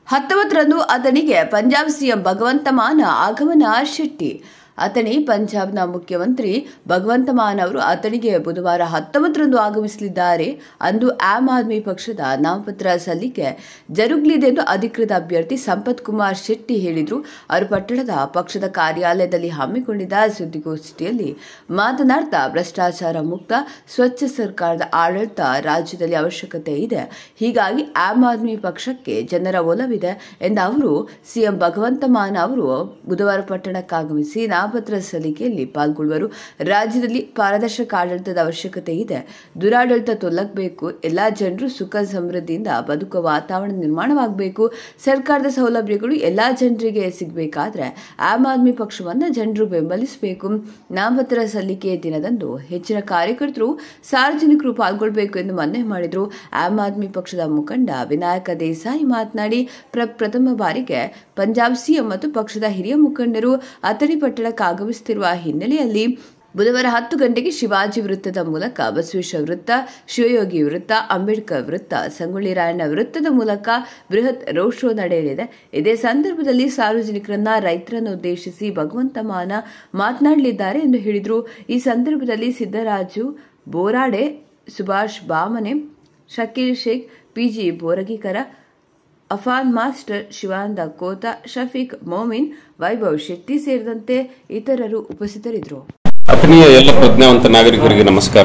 ಹತ್ತೊಂಬತ್ತರಂದು ಆತನಿಗೆ ಪಂಜಾಬ್ ಸಿಎಂ ಭಗವಂತ ಮಾನ್ ಆಗಮನ ಶೆಟ್ಟಿ ಅತನಿ ಪಂಜಾಬ್ನ ಮುಖ್ಯಮಂತ್ರಿ ಭಗವಂತ ಮಾನ್ ಅವರು ಆತನಿಗೆ ಬುಧವಾರ ಹತ್ತೊಂಬತ್ತರಂದು ಆಗಮಿಸಲಿದ್ದಾರೆ ಅಂದು ಆಮ್ ಆದ್ಮಿ ಪಕ್ಷದ ನಾಮಪತ್ರ ಸಲ್ಲಿಕೆ ಜರುಗಲಿದೆ ಎಂದು ಅಧಿಕೃತ ಅಭ್ಯರ್ಥಿ ಸಂಪತ್ ಕುಮಾರ್ ಶೆಟ್ಟಿ ಹೇಳಿದರು ಅವರು ಪಟ್ಟಣದ ಪಕ್ಷದ ಕಾರ್ಯಾಲಯದಲ್ಲಿ ಹಮ್ಮಿಕೊಂಡಿದ್ದ ಸುದ್ದಿಗೋಷ್ಠಿಯಲ್ಲಿ ಮಾತನಾಡ್ತಾ ಭ್ರಷ್ಟಾಚಾರ ಮುಕ್ತ ಸ್ವಚ್ಛ ಸರ್ಕಾರದ ಆಡಳಿತ ರಾಜ್ಯದಲ್ಲಿ ಅವಶ್ಯಕತೆ ಇದೆ ಹೀಗಾಗಿ ಆಮ್ ಆದ್ಮಿ ಪಕ್ಷಕ್ಕೆ ಜನರ ಒಲವಿದೆ ಎಂದ ಅವರು ಸಿಎಂ ಭಗವಂತ ಮಾನ್ ಅವರು ಬುಧವಾರ ಪಟ್ಟಣಕ್ಕಾಗಮಿಸಿ ನಾಮಪತ್ರ ಸಲ್ಲಿಕೆಯಲ್ಲಿ ಪಾಲ್ಗೊಳ್ಳುವರು ರಾಜ್ಯದಲ್ಲಿ ಪಾರದರ್ಶಕ ಆಡಳಿತದ ಅವಶ್ಯಕತೆ ಇದೆ ದುರಾಡಳಿತ ತೊಲಗಬೇಕು ಎಲ್ಲಾ ಜನರು ಸುಖ ಸಮೃದ್ಧಿಯಿಂದ ಬದುಕುವ ವಾತಾವರಣ ನಿರ್ಮಾಣವಾಗಬೇಕು ಸರ್ಕಾರದ ಸೌಲಭ್ಯಗಳು ಎಲ್ಲಾ ಜನರಿಗೆ ಸಿಗಬೇಕಾದ್ರೆ ಆಮ್ ಆದ್ಮಿ ಪಕ್ಷವನ್ನು ಜನರು ಬೆಂಬಲಿಸಬೇಕು ನಾಮಪತ್ರ ಸಲ್ಲಿಕೆ ದಿನದಂದು ಹೆಚ್ಚಿನ ಕಾರ್ಯಕರ್ತರು ಸಾರ್ವಜನಿಕರು ಪಾಲ್ಗೊಳ್ಳಬೇಕು ಎಂದು ಮನವಿ ಮಾಡಿದರು ಆಮ್ ಆದ್ಮಿ ಪಕ್ಷದ ಮುಖಂಡ ವಿನಾಯಕ ದೇಸಾಯಿ ಮಾತನಾಡಿ ಪ್ರ ಪ್ರಥಮ ಬಾರಿಗೆ ಪಂಜಾಬ್ ಸಿಎಂ ಮತ್ತು ಪಕ್ಷದ ಹಿರಿಯ ಮುಖಂಡರು ಅಥಣಿ ಪಟ್ಟಣಕ್ಕೆ ಆಗಮಿಸುತ್ತಿರುವ ಹಿನ್ನೆಲೆಯಲ್ಲಿ ಬುಧವಾರ ಹತ್ತು ಗಂಟೆಗೆ ಶಿವಾಜಿ ವೃತ್ತದ ಮೂಲಕ ಬಸವೇಶ್ವರ ವೃತ್ತ ಶಿವಯೋಗಿ ವೃತ್ತ ಅಂಬೇಡ್ಕರ್ ವೃತ್ತ ಸಂಗೊಳ್ಳಿ ರಾಯಣ್ಣ ವೃತ್ತದ ಮೂಲಕ ಬೃಹತ್ ರೋಡ್ ಶೋ ನಡೆಯಲಿದೆ ಇದೇ ಸಂದರ್ಭದಲ್ಲಿ ಸಾರ್ವಜನಿಕರನ್ನ ರೈತರನ್ನು ಉದ್ದೇಶಿಸಿ ಭಗವಂತ ಮಾನ ಮಾತನಾಡಲಿದ್ದಾರೆ ಎಂದು ಹೇಳಿದರು ಈ ಸಂದರ್ಭದಲ್ಲಿ ಸಿದ್ದರಾಜು ಬೋರಾಡೆ ಸುಭಾಷ್ ಬಾಮನೆ ಶಕೀಲ್ ಶೇಖ್ ಪಿಜಿ ಬೋರಗಿಕರ ಅಫಾನ್ ಮಾಸ್ಟರ್ ಶಿವಾನಂದ ಕೋತ ಶಫೀಕ್ ಮೋಮಿನ್ ವೈಭವ್ ಶೆಟ್ಟಿ ಸೇರಿದಂತೆ ಇತರರು ಉಪಸ್ಥಿತರಿದ್ದರು ಅಥಣಿಯ ಎಲ್ಲ ಪ್ರಜ್ಞಾವಂತ ನಾಗರಿಕರಿಗೆ ನಮಸ್ಕಾರ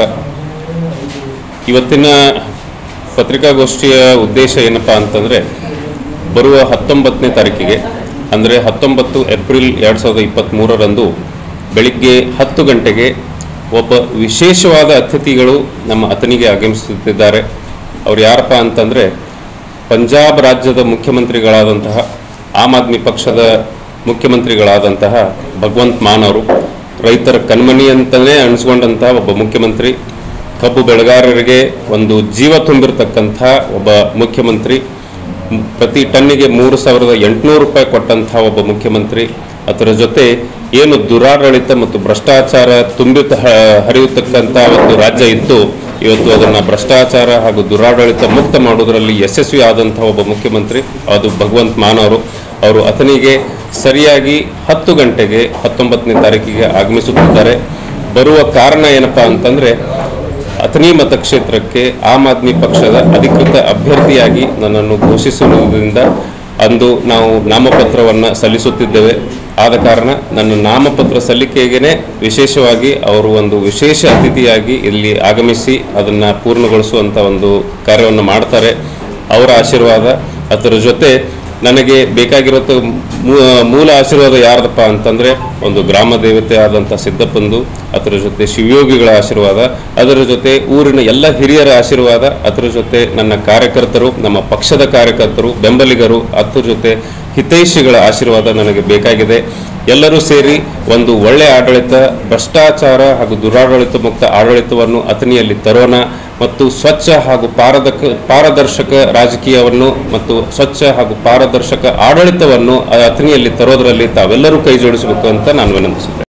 ಇವತ್ತಿನ ಪತ್ರಿಕಾಗೋಷ್ಠಿಯ ಉದ್ದೇಶ ಏನಪ್ಪಾ ಅಂತಂದರೆ ಬರುವ ಹತ್ತೊಂಬತ್ತನೇ ತಾರೀಕಿಗೆ ಅಂದರೆ ಹತ್ತೊಂಬತ್ತು ಏಪ್ರಿಲ್ ಎರಡು ಸಾವಿರದ ಇಪ್ಪತ್ತ್ಮೂರರಂದು ಬೆಳಿಗ್ಗೆ ಹತ್ತು ಗಂಟೆಗೆ ಒಬ್ಬ ವಿಶೇಷವಾದ ಅತಿಥಿಗಳು ನಮ್ಮ ಅಥಣಿಗೆ ಆಗಮಿಸುತ್ತಿದ್ದಾರೆ ಅವ್ರು ಯಾರಪ್ಪ ಅಂತಂದರೆ ಪಂಜಾಬ್ ರಾಜ್ಯದ ಮುಖ್ಯಮಂತ್ರಿಗಳಾದಂತಹ ಆಮ್ ಆದ್ಮಿ ಪಕ್ಷದ ಮುಖ್ಯಮಂತ್ರಿಗಳಾದಂತಹ ಭಗವಂತ್ ಮಾನ್ ಅವರು ರೈತರ ಕಣ್ಮಣಿ ಅಂತಲೇ ಅನಿಸ್ಕೊಂಡಂತಹ ಒಬ್ಬ ಮುಖ್ಯಮಂತ್ರಿ ಕಬ್ಬು ಬೆಳೆಗಾರರಿಗೆ ಒಂದು ಜೀವ ತುಂಬಿರತಕ್ಕಂಥ ಒಬ್ಬ ಮುಖ್ಯಮಂತ್ರಿ ಮ್, ಪ್ರತಿ ಟನ್ನಿಗೆ ಮೂರು ಸಾವಿರದ ಎಂಟುನೂರು ರೂಪಾಯಿ ಕೊಟ್ಟಂತಹ ಒಬ್ಬ ಮುಖ್ಯಮಂತ್ರಿ ಅದರ ಜೊತೆ ಏನು ದುರಾಡಳಿತ ಮತ್ತು ಭ್ರಷ್ಟಾಚಾರ ತುಂಬಿತ ಹ- ಹರಿಯತಕ್ಕಂಥ ಒಂದು ರಾಜ್ಯ ಇತ್ತು ಇವತ್ತು ಅದನ್ನು ಭ್ರಷ್ಟಾಚಾರ ಹಾಗೂ ದುರಾಡಳಿತ ಮುಕ್ತ ಮಾಡುವುದರಲ್ಲಿ ಯಶಸ್ವಿ ಆದಂತಹ ಒಬ್ಬ ಮುಖ್ಯಮಂತ್ರಿ ಅದು ಭಗವಂತ್ ಮಾನ್ ಅವರು ಅವರು ಅಥಣಿಗೆ ಸರಿಯಾಗಿ ಹತ್ತು ಗಂಟೆಗೆ ಹತ್ತೊಂಬತ್ತನೇ ತಾರೀಕಿಗೆ ಆಗಮಿಸುತ್ತಿದ್ದಾರೆ ಬರುವ ಕಾರಣ ಏನಪ್ಪಾ ಅಂತಂದ್ರೆ ಅಥಣಿ ಮತಕ್ಷೇತ್ರಕ್ಕೆ ಆಮ್ ಆದ್ಮಿ ಪಕ್ಷದ ಅಧಿಕೃತ ಅಭ್ಯರ್ಥಿಯಾಗಿ ನನ್ನನ್ನು ಘೋಷಿಸುವುದರಿಂದ ಅಂದು ನಾವು ನಾಮಪತ್ರವನ್ನು ಸಲ್ಲಿಸುತ್ತಿದ್ದೇವೆ ಆದ ಕಾರಣ ನನ್ನ ನಾಮಪತ್ರ ಸಲ್ಲಿಕೆಗೇನೆ ವಿಶೇಷವಾಗಿ ಅವರು ಒಂದು ವಿಶೇಷ ಅತಿಥಿಯಾಗಿ ಇಲ್ಲಿ ಆಗಮಿಸಿ ಅದನ್ನು ಪೂರ್ಣಗೊಳಿಸುವಂಥ ಒಂದು ಕಾರ್ಯವನ್ನು ಮಾಡ್ತಾರೆ ಅವರ ಆಶೀರ್ವಾದ ಅದರ ಜೊತೆ ನನಗೆ ಬೇಕಾಗಿರೋ ಮೂಲ ಆಶೀರ್ವಾದ ಯಾರ್ದಪ್ಪ ಅಂತಂದರೆ ಒಂದು ಗ್ರಾಮ ದೇವತೆ ಆದಂಥ ಸಿದ್ದಪ್ಪಂದು ಅದರ ಜೊತೆ ಶಿವಯೋಗಿಗಳ ಆಶೀರ್ವಾದ ಅದರ ಜೊತೆ ಊರಿನ ಎಲ್ಲ ಹಿರಿಯರ ಆಶೀರ್ವಾದ ಅದರ ಜೊತೆ ನನ್ನ ಕಾರ್ಯಕರ್ತರು ನಮ್ಮ ಪಕ್ಷದ ಕಾರ್ಯಕರ್ತರು ಬೆಂಬಲಿಗರು ಅದರ ಜೊತೆ ಹಿತೈಷಿಗಳ ಆಶೀರ್ವಾದ ನನಗೆ ಬೇಕಾಗಿದೆ ಎಲ್ಲರೂ ಸೇರಿ ಒಂದು ಒಳ್ಳೆಯ ಆಡಳಿತ ಭ್ರಷ್ಟಾಚಾರ ಹಾಗೂ ದುರಾಡಳಿತ ಮುಕ್ತ ಆಡಳಿತವನ್ನು ಅಥಣಿಯಲ್ಲಿ ತರೋಣ ಮತ್ತು ಸ್ವಚ್ಛ ಹಾಗೂ ಪಾರದಕ ಪಾರದರ್ಶಕ ರಾಜಕೀಯವನ್ನು ಮತ್ತು ಸ್ವಚ್ಛ ಹಾಗೂ ಪಾರದರ್ಶಕ ಆಡಳಿತವನ್ನು ಅಥಣಿಯಲ್ಲಿ ತರೋದರಲ್ಲಿ ತಾವೆಲ್ಲರೂ ಕೈ ಜೋಡಿಸಬೇಕು ಅಂತ ನಾನು ವಿನಂತಿಸುತ್ತೇನೆ